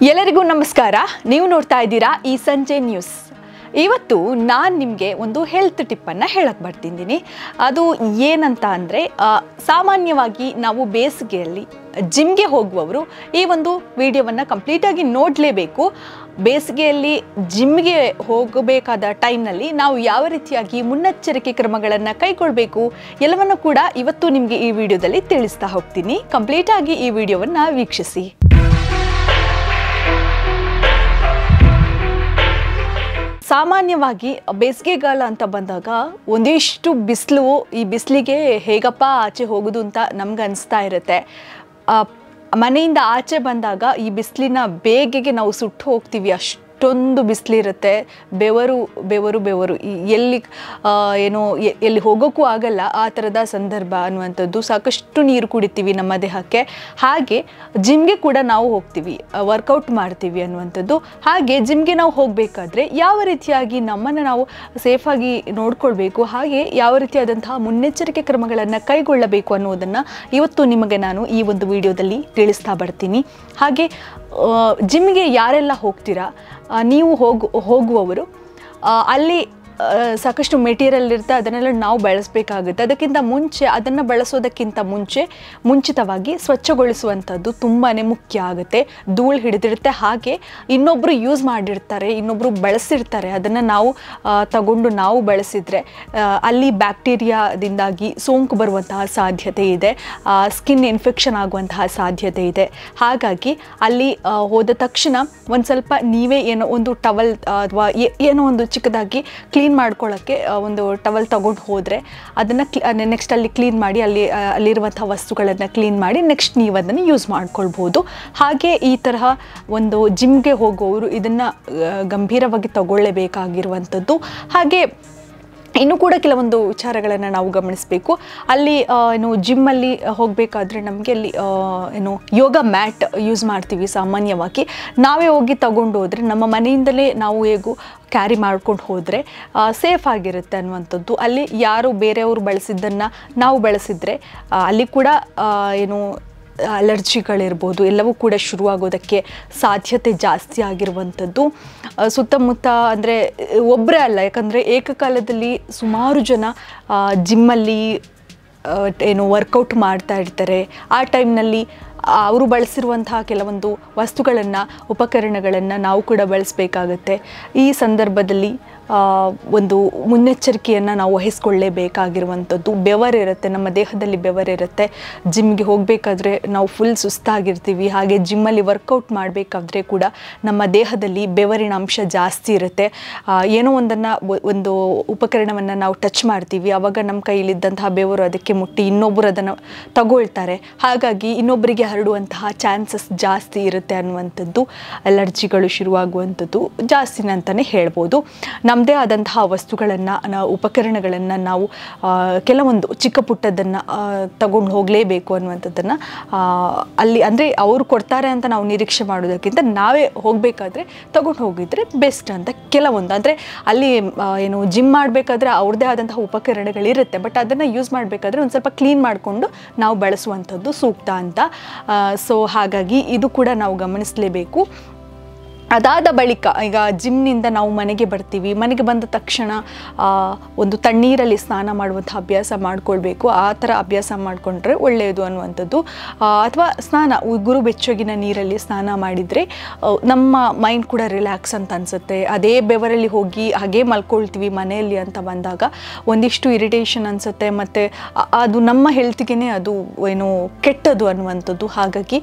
ಎಲ್ಲರಿಗೂ ನಮಸ್ಕಾರ ನೀವು ನೋಡ್ತಾ ಇದ್ದೀರಾ ಈ ಸಂಜೆ ನ್ಯೂಸ್ ಇವತ್ತು ನಾನು ನಿಮಗೆ ಒಂದು ಹೆಲ್ತ್ ಟಿಪ್ಪನ್ನು ಹೇಳಕ್ಕೆ ಬರ್ತಿದ್ದೀನಿ ಅದು ಏನಂತ ಅಂದರೆ ಸಾಮಾನ್ಯವಾಗಿ ನಾವು ಬೇಸಿಗೆಯಲ್ಲಿ ಜಿಮ್ಗೆ ಹೋಗುವವರು ಈ ಒಂದು ವಿಡಿಯೋವನ್ನು ಕಂಪ್ಲೀಟಾಗಿ ನೋಡಲೇಬೇಕು ಬೇಸಿಗೆಯಲ್ಲಿ ಜಿಮ್ಗೆ ಹೋಗಬೇಕಾದ ಟೈಮ್ನಲ್ಲಿ ನಾವು ಯಾವ ರೀತಿಯಾಗಿ ಮುನ್ನೆಚ್ಚರಿಕೆ ಕ್ರಮಗಳನ್ನು ಕೈಗೊಳ್ಳಬೇಕು ಎಲ್ಲವನ್ನು ಕೂಡ ಇವತ್ತು ನಿಮಗೆ ಈ ವಿಡಿಯೋದಲ್ಲಿ ತಿಳಿಸ್ತಾ ಹೋಗ್ತೀನಿ ಕಂಪ್ಲೀಟಾಗಿ ಈ ವಿಡಿಯೋವನ್ನು ವೀಕ್ಷಿಸಿ ಸಾಮಾನ್ಯವಾಗಿ ಬೇಸಿಗೆಗಾಲ ಅಂತ ಬಂದಾಗ ಒಂದಿಷ್ಟು ಬಿಸಿಲು ಈ ಬಿಸಿಲಿಗೆ ಹೇಗಪ್ಪ ಆಚೆ ಹೋಗೋದು ಅಂತ ನಮ್ಗೆ ಅನಿಸ್ತಾ ಇರುತ್ತೆ ಆ, ಮನೆಯಿಂದ ಆಚೆ ಬಂದಾಗ ಈ ಬಿಸಿಲಿನ ಬೇಗೆಗೆ ನಾವು ಸುಟ್ಟು ಹೋಗ್ತೀವಿ ಅಷ್ಟೊಂದು ಬಿಸಿಲಿರುತ್ತೆ ಬೆವರು ಬೆವರು ಬೆವರು ಈ ಎಲ್ಲಿ ಆ, ಏನು ಎ- ಎಲ್ಲಿ ಹೋಗೋಕ್ಕೂ ಆಗಲ್ಲ ಆ ಥರದ ಸಂದರ್ಭ ಅನ್ನುವಂಥದ್ದು ಸಾಕಷ್ಟು ನೀರು ಕುಡಿತೀವಿ ನಮ್ಮ ದೇಹಕ್ಕೆ ಹಾಗೆ ಜಿಮ್ಗೆ ಕೂಡ ನಾವು ಹೋಗ್ತೀವಿ ವರ್ಕೌಟ್ ಮಾಡ್ತೀವಿ ಅನ್ನುವಂಥದ್ದು ಹಾಗೆ ಜಿಮ್ಗೆ ನಾವು ಹೋಗಬೇಕಾದ್ರೆ ಯಾವ ರೀತಿಯಾಗಿ ನಮ್ಮನ್ನು ನಾವು ಸೇಫಾಗಿ ನೋಡ್ಕೊಳ್ಬೇಕು ಹಾಗೆ ಯಾವ ರೀತಿಯಾದಂತಹ ಮುನ್ನೆಚ್ಚರಿಕೆ ಕ್ರಮಗಳನ್ನು ಕೈಗೊಳ್ಳಬೇಕು ಅನ್ನೋದನ್ನು ಇವತ್ತು ನಿಮಗೆ ನಾನು ಈ ಒಂದು ವಿಡಿಯೋದಲ್ಲಿ ತಿಳಿಸ್ತಾ ಬರ್ತೀನಿ ಹಾಗೆ ಜಿಮ್ಗೆ ಯಾರೆಲ್ಲ ಹೋಗ್ತೀರಾ ಆ, ನೀವು ಹೋಗು ಹೋಗುವವರು ಆ, ಅಲ್ಲಿ ಆ, ಸಾಕಷ್ಟು ಮೆಟೀರಿಯಲ್ ಇರುತ್ತೆ ಅದನ್ನೆಲ್ಲ ನಾವು ಬಳಸಬೇಕಾಗುತ್ತೆ ಅದಕ್ಕಿಂತ ಮುಂಚೆ ಅದನ್ನು ಬಳಸೋದಕ್ಕಿಂತ ಮುಂಚೆ ಮುಂಚಿತವಾಗಿ ಸ್ವಚ್ಛಗೊಳಿಸುವಂಥದ್ದು ತುಂಬಾ ಮುಖ್ಯ ಆಗುತ್ತೆ ಧೂಳು ಹಿಡಿದಿರುತ್ತೆ ಹಾಗೆ ಇನ್ನೊಬ್ಬರು ಯೂಸ್ ಮಾಡಿರ್ತಾರೆ ಇನ್ನೊಬ್ಬರು ಬಳಸಿರ್ತಾರೆ ಅದನ್ನು ನಾವು ಆ, ತಗೊಂಡು ನಾವು ಬಳಸಿದರೆ ಅಲ್ಲಿ ಬ್ಯಾಕ್ಟೀರಿಯಾದಿಂದಾಗಿ ಸೋಂಕು ಬರುವಂತಹ ಸಾಧ್ಯತೆ ಇದೆ ಸ್ಕಿನ್ ಇನ್ಫೆಕ್ಷನ್ ಆಗುವಂತಹ ಸಾಧ್ಯತೆ ಇದೆ ಹಾಗಾಗಿ ಅಲ್ಲಿ ಆ, ಹೋದ ತಕ್ಷಣ ಒಂದು ಸ್ವಲ್ಪ ನೀವೇ ಏನೋ ಒಂದು ಟವಲ್ ಅಥವಾ ಏನೋ ಒಂದು ಚಿಕ್ಕದಾಗಿ ಕ್ಲೀನ್ ಮಾಡ್ಕೊಳ್ಳೋಕ್ಕೆ ಆ, ಒಂದು ಟವಲ್ ತಗೊಂಡು ಹೋದರೆ ಅದನ್ನು ನೆಕ್ಸ್ಟ್ ಅಲ್ಲಿ ಕ್ಲೀನ್ ಮಾಡಿ ಅಲ್ಲಿ ಆ, ಅಲ್ಲಿರುವಂಥ ವಸ್ತುಗಳನ್ನು ಕ್ಲೀನ್ ಮಾಡಿ ನೆಕ್ಸ್ಟ್ ನೀವು ಅದನ್ನು ಯೂಸ್ ಮಾಡ್ಕೊಳ್ಬೋದು ಹಾಗೆ ಈ ತರಹ ಒಂದು ಜಿಮ್ಗೆ ಹೋಗುವವರು ಇದನ್ನು ಗಂಭೀರವಾಗಿ ತಗೊಳ್ಳೇಬೇಕಾಗಿರುವಂಥದ್ದು ಹಾಗೆ ಇನ್ನು ಕೂಡ ಕೆಲವೊಂದು ವಿಚಾರಗಳನ್ನು ನಾವು ಗಮನಿಸಬೇಕು ಅಲ್ಲಿ ಆ, ಏನು ಜಿಮ್ಮಲ್ಲಿ ಹೋಗಬೇಕಾದ್ರೆ ನಮಗೆ ಅಲ್ಲಿ ಆ, ಏನು ಯೋಗ ಮ್ಯಾಟ್ ಯೂಸ್ ಮಾಡ್ತೀವಿ ಸಾಮಾನ್ಯವಾಗಿ ನಾವೇ ಹೋಗಿ ತಗೊಂಡು ಹೋದರೆ ನಮ್ಮ ಮನೆಯಿಂದಲೇ ನಾವು ಹೇಗೂ ಕ್ಯಾರಿ ಮಾಡ್ಕೊಂಡು ಹೋದರೆ ಸೇಫ್ ಆಗಿರುತ್ತೆ ಅನ್ನುವಂಥದ್ದು ಅಲ್ಲಿ ಯಾರು ಬೇರೆಯವರು ಬಳಸಿದ್ದನ್ನು ನಾವು ಬಳಸಿದರೆ ಆ, ಅಲ್ಲಿ ಕೂಡ ಆ, ಏನು ಅಲರ್ಜಿಗಳಿರ್ಬೋದು ಎಲ್ಲವೂ ಕೂಡ ಶುರುವಾಗೋದಕ್ಕೆ ಸಾಧ್ಯತೆ ಜಾಸ್ತಿ ಆಗಿರುವಂಥದ್ದು ಆ, ಸುತ್ತಮುತ್ತ ಅಂದರೆ ಒಬ್ಬರೇ ಅಲ್ಲ ಯಾಕಂದರೆ ಏಕಕಾಲದಲ್ಲಿ ಸುಮಾರು ಜನ ಆ, ಜಿಮ್ಮಲ್ಲಿ ಆ, ಏನು ವರ್ಕೌಟ್ ಮಾಡ್ತಾ ಇರ್ತಾರೆ ಆ ಟೈಮ್ನಲ್ಲಿ ಅವರು ಬಳಸಿರುವಂತಹ ಕೆಲವೊಂದು ವಸ್ತುಗಳನ್ನು ಉಪಕರಣಗಳನ್ನು ನಾವು ಕೂಡ ಬಳಸಬೇಕಾಗತ್ತೆ ಈ ಸಂದರ್ಭದಲ್ಲಿ ಆ, ಒಂದು ಮುನ್ನೆಚ್ಚರಿಕೆಯನ್ನು ನಾವು ವಹಿಸ್ಕೊಳ್ಳೇಬೇಕಾಗಿರುವಂಥದ್ದು ಬೆವರಿರುತ್ತೆ ನಮ್ಮ ದೇಹದಲ್ಲಿ ಬೆವರಿರುತ್ತೆ ಜಿಮ್ಗೆ ಹೋಗಬೇಕಾದ್ರೆ ನಾವು ಫುಲ್ ಸುಸ್ತಾಗಿರ್ತೀವಿ ಹಾಗೆ ಜಿಮ್ಮಲ್ಲಿ ವರ್ಕೌಟ್ ಮಾಡಬೇಕಾದ್ರೆ ಕೂಡ ನಮ್ಮ ದೇಹದಲ್ಲಿ ಬೆವರಿನ ಅಂಶ ಜಾಸ್ತಿ ಇರುತ್ತೆ ಆ, ಏನೋ ಒಂದನ್ನು ಒಂದು ಉಪಕರಣವನ್ನು ನಾವು ಟಚ್ ಮಾಡ್ತೀವಿ ಆವಾಗ ನಮ್ಮ ಕೈಯಲ್ಲಿದ್ದಂತಹ ಬೆವರು ಅದಕ್ಕೆ ಮುಟ್ಟಿ ಇನ್ನೊಬ್ಬರು ಅದನ್ನು ತಗೊಳ್ತಾರೆ ಹಾಗಾಗಿ ಇನ್ನೊಬ್ಬರಿಗೆ ಹರಡುವಂತಹ ಚಾನ್ಸಸ್ ಜಾಸ್ತಿ ಇರುತ್ತೆ ಅನ್ನುವಂಥದ್ದು ಅಲರ್ಜಿಗಳು ಶುರುವಾಗುವಂಥದ್ದು ಜಾಸ್ತಿನೇ ಅಂತಲೇ ಹೇಳ್ಬೋದು ನಮ್ಮದೇ ಆದಂತಹ ವಸ್ತುಗಳನ್ನು ನಾವು ಉಪಕರಣಗಳನ್ನು ನಾವು ಆ, ಕೆಲವೊಂದು ಚಿಕ್ಕ ಪುಟ್ಟದನ್ನು ತಗೊಂಡು ಹೋಗಲೇಬೇಕು ಅನ್ನುವಂಥದ್ದನ್ನು ಆ, ಅಲ್ಲಿ ಅಂದರೆ ಅವರು ಕೊಡ್ತಾರೆ ಅಂತ ನಾವು ನಿರೀಕ್ಷೆ ಮಾಡೋದಕ್ಕಿಂತ ನಾವೇ ಹೋಗಬೇಕಾದ್ರೆ ತಗೊಂಡು ಹೋಗಿದ್ರೆ ಬೆಸ್ಟ್ ಅಂತ ಕೆಲವೊಂದು ಅಂದರೆ ಅಲ್ಲಿ ಆ, ಏನು ಜಿಮ್ ಮಾಡಬೇಕಾದ್ರೆ ಅವ್ರದ್ದೇ ಆದಂತಹ ಉಪಕರಣಗಳಿರುತ್ತೆ ಬಟ್ ಅದನ್ನು ಯೂಸ್ ಮಾಡಬೇಕಾದ್ರೆ ಒಂದು ಸ್ವಲ್ಪ ಕ್ಲೀನ್ ಮಾಡಿಕೊಂಡು ನಾವು ಬಳಸುವಂಥದ್ದು ಸೂಕ್ತ ಅಂತ ಸೊ ಹಾಗಾಗಿ ಇದು ಕೂಡ ನಾವು ಗಮನಿಸಲೇಬೇಕು ಅದಾದ ಬಳಿಕ ಈಗ ಜಿಮ್ನಿಂದ ನಾವು ಮನೆಗೆ ಬರ್ತೀವಿ ಮನೆಗೆ ಬಂದ ತಕ್ಷಣ ಆ, ಒಂದು ತಣ್ಣೀರಲ್ಲಿ ಸ್ನಾನ ಮಾಡುವಂಥ ಅಭ್ಯಾಸ ಮಾಡ್ಕೊಳ್ಬೇಕು ಆ ಥರ ಅಭ್ಯಾಸ ಮಾಡಿಕೊಂಡ್ರೆ ಒಳ್ಳೆಯದು ಅನ್ನುವಂಥದ್ದು ಅಥವಾ ಸ್ನಾನ ಉಗುರು ಬೆಚ್ಚಗಿನ ನೀರಲ್ಲಿ ಸ್ನಾನ ಮಾಡಿದರೆ ಆ, ನಮ್ಮ ಮೈಂಡ್ ಕೂಡ ರಿಲ್ಯಾಕ್ಸ್ ಅಂತ ಅನಿಸುತ್ತೆ ಅದೇ ಬೆವರಲ್ಲಿ ಹೋಗಿ ಹಾಗೇ ಮಲ್ಕೊಳ್ತೀವಿ ಮನೆಯಲ್ಲಿ ಅಂತ ಬಂದಾಗ ಒಂದಿಷ್ಟು ಇರಿಟೇಷನ್ ಅನಿಸುತ್ತೆ ಮತ್ತು ಅದು ನಮ್ಮ ಹೆಲ್ತ್ಗೆ ಅದು ಏನು ಕೆಟ್ಟದು ಅನ್ನುವಂಥದ್ದು ಹಾಗಾಗಿ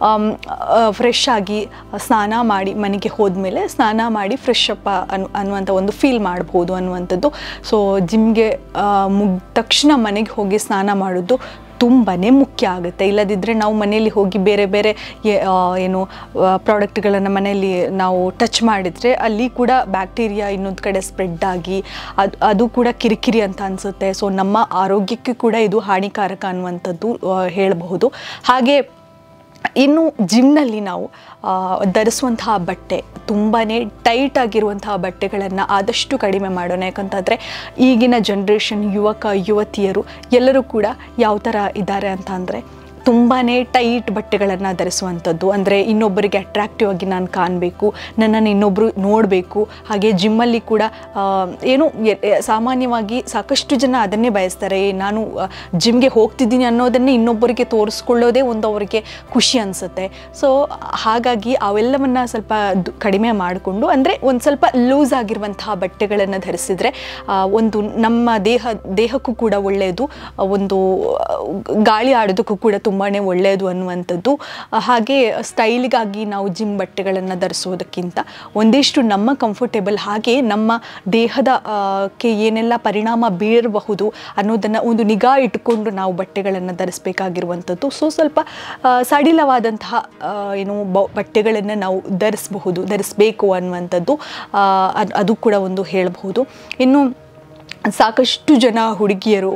ಫ್ರೆಶ್ ಆಗಿ ಸ್ನಾನ ಮಾಡಿ ಮನೆಗೆ ಹೋದ್ಮೇಲೆ ಸ್ನಾನ ಮಾಡಿ ಫ್ರೆಶ್ ಅಪ್ ಅನ್ ಅನ್ನುವಂಥ ಒಂದು ಫೀಲ್ ಮಾಡ್ಬೋದು ಅನ್ನುವಂಥದ್ದು ಸೊ ಜಿಮ್ಗೆ ಮುಗಿದ ತಕ್ಷಣ ಮನೆಗೆ ಹೋಗಿ ಸ್ನಾನ ಮಾಡೋದು ತುಂಬಾ ಮುಖ್ಯ ಆಗುತ್ತೆ ಇಲ್ಲದಿದ್ದರೆ ನಾವು ಮನೆಯಲ್ಲಿ ಹೋಗಿ ಬೇರೆ ಬೇರೆ ಎ- ಆ, ಏನು ಪ್ರಾಡಕ್ಟ್ಗಳನ್ನು ಮನೆಯಲ್ಲಿ ನಾವು ಟಚ್ ಮಾಡಿದರೆ ಅಲ್ಲಿ ಕೂಡ ಬ್ಯಾಕ್ಟೀರಿಯಾ ಇನ್ನೊಂದು ಕಡೆ ಸ್ಪ್ರೆಡ್ ಆಗಿ ಅದು ಅದು ಕೂಡ ಕಿರಿಕಿರಿ ಅಂತ ಅನಿಸುತ್ತೆ ಸೊ ನಮ್ಮ ಆರೋಗ್ಯಕ್ಕೆ ಕೂಡ ಇದು ಹಾನಿಕಾರಕ ಅನ್ನುವಂಥದ್ದು ಆ, ಹೇಳಬಹುದು ಹಾಗೆ ಇನ್ನು ಜಿಮ್ನಲ್ಲಿ ನಾವು ಆ, ಧರಿಸುವಂತಹ ಬಟ್ಟೆ ತುಂಬಾ ಟೈಟ್ ಆಗಿರುವಂತಹ ಬಟ್ಟೆಗಳನ್ನು ಆದಷ್ಟು ಕಡಿಮೆ ಮಾಡೋಣ ಯಾಕಂತಂದರೆ ಈಗಿನ ಜನ್ರೇಷನ್ ಯುವಕ ಯುವತಿಯರು ಎಲ್ಲರೂ ಕೂಡ ಯಾವ ಥರ ಇದ್ದಾರೆ ಅಂತ ಅಂದರೆ ತುಂಬಾ ಟೈಟ್ ಬಟ್ಟೆಗಳನ್ನು ಧರಿಸುವಂಥದ್ದು ಅಂದರೆ ಇನ್ನೊಬ್ಬರಿಗೆ ಅಟ್ರಾಕ್ಟಿವ್ ಆಗಿ ನಾನು ಕಾಣಬೇಕು ನನ್ನನ್ನು ಇನ್ನೊಬ್ಬರು ನೋಡಬೇಕು ಹಾಗೆ ಜಿಮ್ಮಲ್ಲಿ ಕೂಡ ಆ, ಏನು ಎ- ಎ- ಸಾಮಾನ್ಯವಾಗಿ ಸಾಕಷ್ಟು ಜನ ಅದನ್ನೇ ಬಯಸ್ತಾರೆ ಏ, ನಾನು ಜಿಮ್ಗೆ ಹೋಗ್ತಿದ್ದೀನಿ ಅನ್ನೋದನ್ನೇ ಇನ್ನೊಬ್ಬರಿಗೆ ತೋರಿಸ್ಕೊಳ್ಳೋದೇ ಒಂದು ಅವರಿಗೆ ಖುಷಿ ಅನಿಸುತ್ತೆ ಸೊ ಹಾಗಾಗಿ ಅವೆಲ್ಲವನ್ನು ಸ್ವಲ್ಪ ದು- ಕಡಿಮೆ ಮಾಡಿಕೊಂಡು ಅಂದರೆ ಒಂದು ಸ್ವಲ್ಪ ಲೂಸ್ ಆಗಿರುವಂತಹ ಬಟ್ಟೆಗಳನ್ನು ಧರಿಸಿದರೆ ಆ, ಒಂದು ನಮ್ಮ ದೇಹ ದೇಹಕ್ಕೂ ಕೂಡ ಒಳ್ಳೆಯದು ಆ, ಒಂದು ಆ, ಗಾಳಿ ಆಡೋದಕ್ಕೂ ಕೂಡ ತುಂಬಾ ಒಳ್ಳೆಯದು ಅನ್ನುವಂಥದ್ದು ಆ, ಹಾಗೆ ಸ್ಟೈಲಿಗಾಗಿ ನಾವು ಜಿಮ್ ಬಟ್ಟೆಗಳನ್ನು ಧರಿಸೋದಕ್ಕಿಂತ ಒಂದಿಷ್ಟು ನಮ್ಮ ಕಂಫರ್ಟೇಬಲ್ ಹಾಗೆ ನಮ್ಮ ದೇಹದ ಆ, ಕ್ಕೆ ಏನೆಲ್ಲ ಪರಿಣಾಮ ಬೀರಬಹುದು ಅನ್ನೋದನ್ನು ಒಂದು ನಿಗಾ ಇಟ್ಟುಕೊಂಡು ನಾವು ಬಟ್ಟೆಗಳನ್ನು ಧರಿಸಬೇಕಾಗಿರುವಂಥದ್ದು ಸೊ ಸ್ವಲ್ಪ ಆ, ಸಡಿಲವಾದಂತಹ ಆ, ಏನು ಬ- ಬಟ್ಟೆಗಳನ್ನು ನಾವು ಧರಿಸಬಹುದು ಧರಿಸಬೇಕು ಅನ್ನುವಂಥದ್ದು ಆ, ಅದ್- ಅದು ಕೂಡ ಒಂದು ಹೇಳಬಹುದು ಇನ್ನು ಸಾಕಷ್ಟು ಜನ ಹುಡುಗಿಯರು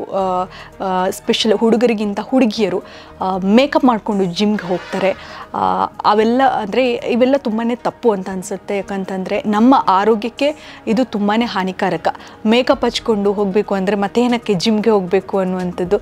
ಸ್ಪೆಷಲ್ ಹುಡುಗರಿಗಿಂತ ಹುಡುಗಿಯರು ಮೇಕಪ್ ಮಾಡಿಕೊಂಡು ಜಿಮ್ಗೆ ಹೋಗ್ತಾರೆ ಆ, ಅವೆಲ್ಲ ಅಂದರೆ ಇವೆಲ್ಲ ತುಂಬಾ ತಪ್ಪು ಅಂತ ಅನಿಸುತ್ತೆ ಯಾಕಂತಂದರೆ ನಮ್ಮ ಆರೋಗ್ಯಕ್ಕೆ ಇದು ತುಂಬಾ ಹಾನಿಕಾರಕ ಮೇಕಪ್ ಹಚ್ಕೊಂಡು ಹೋಗಬೇಕು ಅಂದರೆ ಮತ್ತೇನಕ್ಕೆ ಜಿಮ್ಗೆ ಹೋಗಬೇಕು ಅನ್ನುವಂಥದ್ದು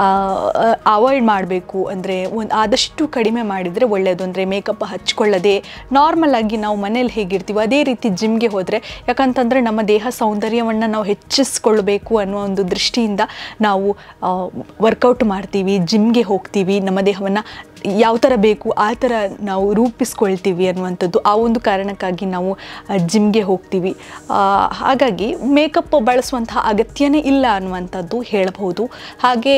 ಅವಾಯ್ಡ್ ಮಾಡಬೇಕು ಅಂದರೆ ಒಂದು ಆದಷ್ಟು ಕಡಿಮೆ ಮಾಡಿದರೆ ಒಳ್ಳೆಯದು ಅಂದರೆ ಮೇಕಪ್ ಹಚ್ಕೊಳ್ಳದೆ ನಾರ್ಮಲ್ ಆಗಿ ನಾವು ಮನೇಲಿ ಹೇಗಿರ್ತೀವಿ ಅದೇ ರೀತಿ ಜಿಮ್ಗೆ ಹೋದರೆ ಯಾಕಂತಂದರೆ ನಮ್ಮ ದೇಹ ಸೌಂದರ್ಯವನ್ನು ನಾವು ಹೆಚ್ಚಿಸ್ಕೊಳ್ಬೇಕು ಅನ್ನೋ ಒಂದು ದೃಷ್ಟಿಯಿಂದ ನಾವು ವರ್ಕೌಟ್ ಮಾಡ್ತೀವಿ ಜಿಮ್ಗೆ ಹೋಗ್ತೀವಿ ನಮ್ಮ ದೇಹವನ್ನು ಯಾವ ಥರ ಬೇಕು ಆ ಥರ ನಾವು ರೂಪಿಸ್ಕೊಳ್ತೀವಿ ಅನ್ನುವಂಥದ್ದು ಆ ಒಂದು ಕಾರಣಕ್ಕಾಗಿ ನಾವು ಜಿಮ್ಗೆ ಹೋಗ್ತೀವಿ ಆ, ಹಾಗಾಗಿ ಮೇಕಪ್ ಬಳಸುವಂತಹ ಅಗತ್ಯನೇ ಇಲ್ಲ ಅನ್ನುವಂಥದ್ದು ಹೇಳಬಹುದು ಹಾಗೆ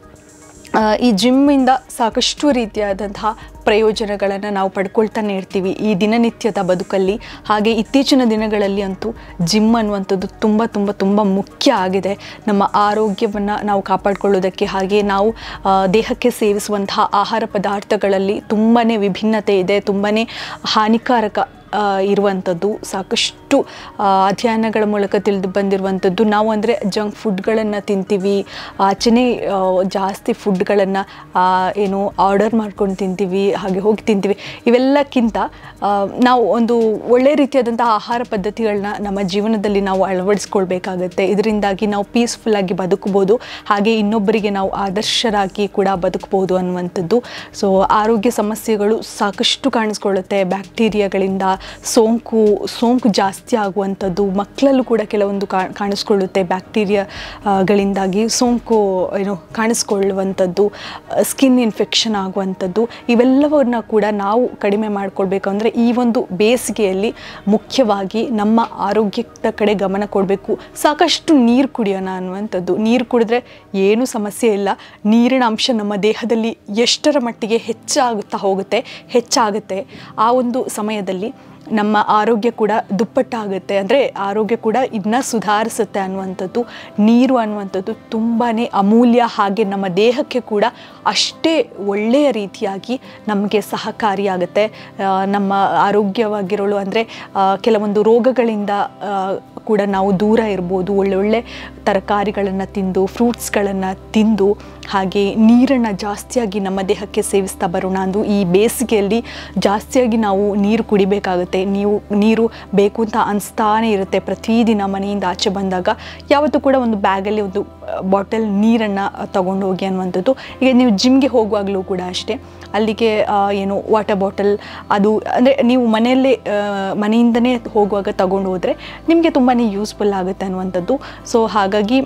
ಆ, ಈ ಜಿಮ್ಮಿಂದ ಸಾಕಷ್ಟು ರೀತಿಯಾದಂತಹ ಪ್ರಯೋಜನಗಳನ್ನು ನಾವು ಪಡ್ಕೊಳ್ತಾನೆ ಇರ್ತೀವಿ ಈ ದಿನನಿತ್ಯದ ಬದುಕಲ್ಲಿ ಹಾಗೆ ಇತ್ತೀಚಿನ ದಿನಗಳಲ್ಲಿ ಅಂತೂ ಜಿಮ್ ಅನ್ನುವಂಥದ್ದು ತುಂಬ ತುಂಬ ತುಂಬ ಮುಖ್ಯ ಆಗಿದೆ ನಮ್ಮ ಆರೋಗ್ಯವನ್ನು ನಾವು ಕಾಪಾಡಿಕೊಳ್ಳೋದಕ್ಕೆ ಹಾಗೆ ನಾವು ಆ, ದೇಹಕ್ಕೆ ಸೇವಿಸುವಂತಹ ಆಹಾರ ಪದಾರ್ಥಗಳಲ್ಲಿ ತುಂಬಾ ವಿಭಿನ್ನತೆ ಇದೆ ತುಂಬಾ ಹಾನಿಕಾರಕ ಆ, ಇರುವಂಥದ್ದು ಸಾಕಷ್ಟು ಆ, ಅಧ್ಯಯನಗಳ ಮೂಲಕ ತಿಳಿದು ಬಂದಿರುವಂಥದ್ದು ನಾವು ಅಂದರೆ ಜಂಕ್ ಫುಡ್ಗಳನ್ನು ತಿಂತೀವಿ ಆಚೆನೇ ಆ, ಜಾಸ್ತಿ ಫುಡ್ಗಳನ್ನು ಏನು ಆರ್ಡರ್ ಮಾಡ್ಕೊಂಡು ತಿಂತೀವಿ ಹಾಗೆ ಹೋಗಿ ತಿಂತೀವಿ ಇವೆಲ್ಲಕ್ಕಿಂತ ಆ, ನಾವು ಒಂದು ಒಳ್ಳೆ ರೀತಿಯಾದಂಥ ಆಹಾರ ಪದ್ಧತಿಗಳನ್ನ ನಮ್ಮ ಜೀವನದಲ್ಲಿ ನಾವು ಅಳವಡಿಸ್ಕೊಳ್ಬೇಕಾಗತ್ತೆ ಇದರಿಂದಾಗಿ ನಾವು ಪೀಸ್ಫುಲ್ಲಾಗಿ ಬದುಕಬೋದು ಹಾಗೆ ಇನ್ನೊಬ್ಬರಿಗೆ ನಾವು ಆದರ್ಶರಾಗಿ ಕೂಡ ಬದುಕಬಹುದು ಅನ್ನುವಂಥದ್ದು ಸೊ ಆರೋಗ್ಯ ಸಮಸ್ಯೆಗಳು ಸಾಕಷ್ಟು ಕಾಣಿಸ್ಕೊಳ್ಳುತ್ತೆ ಬ್ಯಾಕ್ಟೀರಿಯಾಗಳಿಂದ ಸೋಂಕು ಸೋಂಕು ಜಾಸ್ತಿ ಆಗುವಂಥದ್ದು ಮಕ್ಕಳಲ್ಲೂ ಕೂಡ ಕೆಲವೊಂದು ಕಾ ಕಾಣಿಸ್ಕೊಳ್ಳುತ್ತೆ ಬ್ಯಾಕ್ಟೀರಿಯಾಗಳಿಂದಾಗಿ ಸೋಂಕು ಏನು ಕಾಣಿಸ್ಕೊಳ್ಳುವಂಥದ್ದು ಸ್ಕಿನ್ ಇನ್ಫೆಕ್ಷನ್ ಆಗುವಂಥದ್ದು ಇವೆಲ್ಲವನ್ನ ಕೂಡ ನಾವು ಕಡಿಮೆ ಮಾಡಿಕೊಳ್ಬೇಕು ಅಂದರೆ ಈ ಒಂದು ಬೇಸಿಗೆಯಲ್ಲಿ ಮುಖ್ಯವಾಗಿ ನಮ್ಮ ಆರೋಗ್ಯದ ಕಡೆ ಗಮನ ಕೊಡಬೇಕು ಸಾಕಷ್ಟು ನೀರು ಕುಡಿಯೋಣ ಅನ್ನುವಂಥದ್ದು ನೀರು ಕುಡಿದ್ರೆ ಏನೂ ಸಮಸ್ಯೆ ಇಲ್ಲ ನೀರಿನ ಅಂಶ ನಮ್ಮ ದೇಹದಲ್ಲಿ ಎಷ್ಟರ ಮಟ್ಟಿಗೆ ಹೆಚ್ಚಾಗುತ್ತಾ ಹೋಗುತ್ತೆ ಹೆಚ್ಚಾಗುತ್ತೆ ಆ ಒಂದು ಸಮಯದಲ್ಲಿ ನಮ್ಮ ಆರೋಗ್ಯ ಕೂಡ ದುಪ್ಪಟ್ಟಾಗುತ್ತೆ ಅಂದರೆ ಆರೋಗ್ಯ ಕೂಡ ಇನ್ನೂ ಸುಧಾರಿಸುತ್ತೆ ಅನ್ನುವಂಥದ್ದು ನೀರು ಅನ್ನುವಂಥದ್ದು ತುಂಬಾ ಅಮೂಲ್ಯ ಹಾಗೆ ನಮ್ಮ ದೇಹಕ್ಕೆ ಕೂಡ ಅಷ್ಟೇ ಒಳ್ಳೆಯ ರೀತಿಯಾಗಿ ನಮಗೆ ಸಹಕಾರಿಯಾಗುತ್ತೆ ಆ, ನಮ್ಮ ಆರೋಗ್ಯವಾಗಿರೋಳು ಅಂದರೆ ಕೆಲವೊಂದು ರೋಗಗಳಿಂದ ಆ, ಕೂಡ ನಾವು ದೂರ ಇರ್ಬೋದು ಒಳ್ಳೊಳ್ಳೆ ತರಕಾರಿಗಳನ್ನು ತಿಂದು ಫ್ರೂಟ್ಸ್ಗಳನ್ನು ತಿಂದು ಹಾಗೆ ನೀರನ್ನು ಜಾಸ್ತಿಯಾಗಿ ನಮ್ಮ ದೇಹಕ್ಕೆ ಸೇವಿಸ್ತಾ ಬರೋಣ ಅಂದು ಈ ಬೇಸಿಗೆಯಲ್ಲಿ ಜಾಸ್ತಿಯಾಗಿ ನಾವು ನೀರು ಕುಡಿಬೇಕಾಗುತ್ತೆ ನೀವು ನೀರು ಬೇಕು ಅಂತ ಅನಿಸ್ತಾನೆ ಇರುತ್ತೆ ಪ್ರತಿದಿನ ಮನೆಯಿಂದ ಆಚೆ ಬಂದಾಗ ಯಾವತ್ತೂ ಕೂಡ ಒಂದು ಬ್ಯಾಗಲ್ಲಿ ಒಂದು ಬಾಟಲ್ ನೀರನ್ನು ತಗೊಂಡು ಹೋಗಿ ಅನ್ನುವಂಥದ್ದು ಈಗ ನೀವು ಜಿಮ್ಗೆ ಹೋಗುವಾಗಲೂ ಕೂಡ ಅಷ್ಟೇ ಅಲ್ಲಿಗೆ ಆ, ಏನು ವಾಟರ್ ಬಾಟಲ್ ಅದು ಅಂದರೆ ನೀವು ಮನೆಯಲ್ಲೇ ಆ, ಮನೆಯಿಂದನೇ ಹೋಗುವಾಗ ತಗೊಂಡು ಹೋದರೆ ನಿಮಗೆ ತುಂಬಾ ಯೂಸ್ಫುಲ್ ಆಗುತ್ತೆ ಅನ್ನುವಂಥದ್ದು ಸೊ ಹಾಗಾಗಿ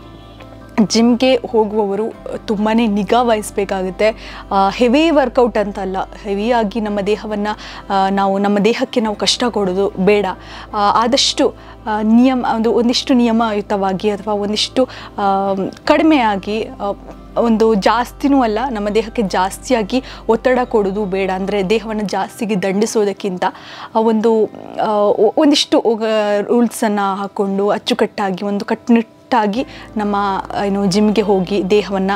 ಜಿಮ್ಗೆ ಹೋಗುವವರು ತುಂಬಾ ನಿಗಾ ವಹಿಸಬೇಕಾಗುತ್ತೆ ಹೆವಿ ವರ್ಕೌಟ್ ಅಂತಲ್ಲ ಹೆವಿಯಾಗಿ ನಮ್ಮ ದೇಹವನ್ನು ನಾವು ನಮ್ಮ ದೇಹಕ್ಕೆ ನಾವು ಕಷ್ಟ ಕೊಡೋದು ಬೇಡ ಆ, ಆದಷ್ಟು ಆ, ನಿಯಮ ಒಂದು ಒಂದಿಷ್ಟು ನಿಯಮಯುತವಾಗಿ ಅಥವಾ ಒಂದಿಷ್ಟು ಆ, ಕಡಿಮೆಯಾಗಿ ಆ, ಒಂದು ಜಾಸ್ತಿನೂ ಅಲ್ಲ ನಮ್ಮ ದೇಹಕ್ಕೆ ಜಾಸ್ತಿಯಾಗಿ ಒತ್ತಡ ಕೊಡೋದು ಬೇಡ ಅಂದರೆ ದೇಹವನ್ನು ಜಾಸ್ತಿಗೆ ದಂಡಿಸೋದಕ್ಕಿಂತ ಆ ಒಂದು ಆ, ಒ- ಒಂದಿಷ್ಟು ರೂಲ್ಸನ್ನು ಹಾಕ್ಕೊಂಡು ಅಚ್ಚುಕಟ್ಟಾಗಿ ಒಂದು ಕಟ್ಟುನಿಟ್ಟಾಗಿ ನಮ್ಮ ಏನು ಜಿಮ್ಗೆ ಹೋಗಿ ದೇಹವನ್ನು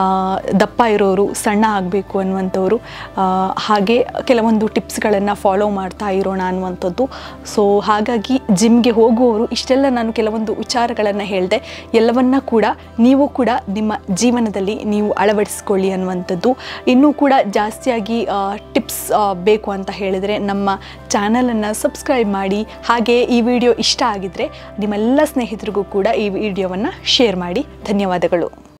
ದಪ್ಪ ಇರೋರು ಸಣ್ಣ ಆಗಬೇಕು ಅನ್ನುವಂಥವ್ರು ಆ, ಹಾಗೆ ಕೆಲವೊಂದು ಟಿಪ್ಸ್ಗಳನ್ನು ಫಾಲೋ ಮಾಡ್ತಾ ಇರೋಣ ಅನ್ನುವಂಥದ್ದು ಸೊ ಹಾಗಾಗಿ ಜಿಮ್ಗೆ ಹೋಗುವವರು ಇಷ್ಟೆಲ್ಲ ನಾನು ಕೆಲವೊಂದು ವಿಚಾರಗಳನ್ನು ಹೇಳಿದೆ ಎಲ್ಲವನ್ನ ಕೂಡ ನೀವು ಕೂಡ ನಿಮ್ಮ ಜೀವನದಲ್ಲಿ ನೀವು ಅಳವಡಿಸ್ಕೊಳ್ಳಿ ಅನ್ನುವಂಥದ್ದು ಇನ್ನೂ ಕೂಡ ಜಾಸ್ತಿಯಾಗಿ ಟಿಪ್ಸ್ ಬೇಕು ಅಂತ ಹೇಳಿದರೆ ನಮ್ಮ ಚಾನಲನ್ನು ಸಬ್ಸ್ಕ್ರೈಬ್ ಮಾಡಿ ಹಾಗೆ ಈ ವಿಡಿಯೋ ಇಷ್ಟ ಆಗಿದ್ದರೆ ನಿಮ್ಮೆಲ್ಲ ಸ್ನೇಹಿತರಿಗೂ ಕೂಡ ಈ ವಿಡಿಯೋವನ್ನು ಶೇರ್ ಮಾಡಿ ಧನ್ಯವಾದಗಳು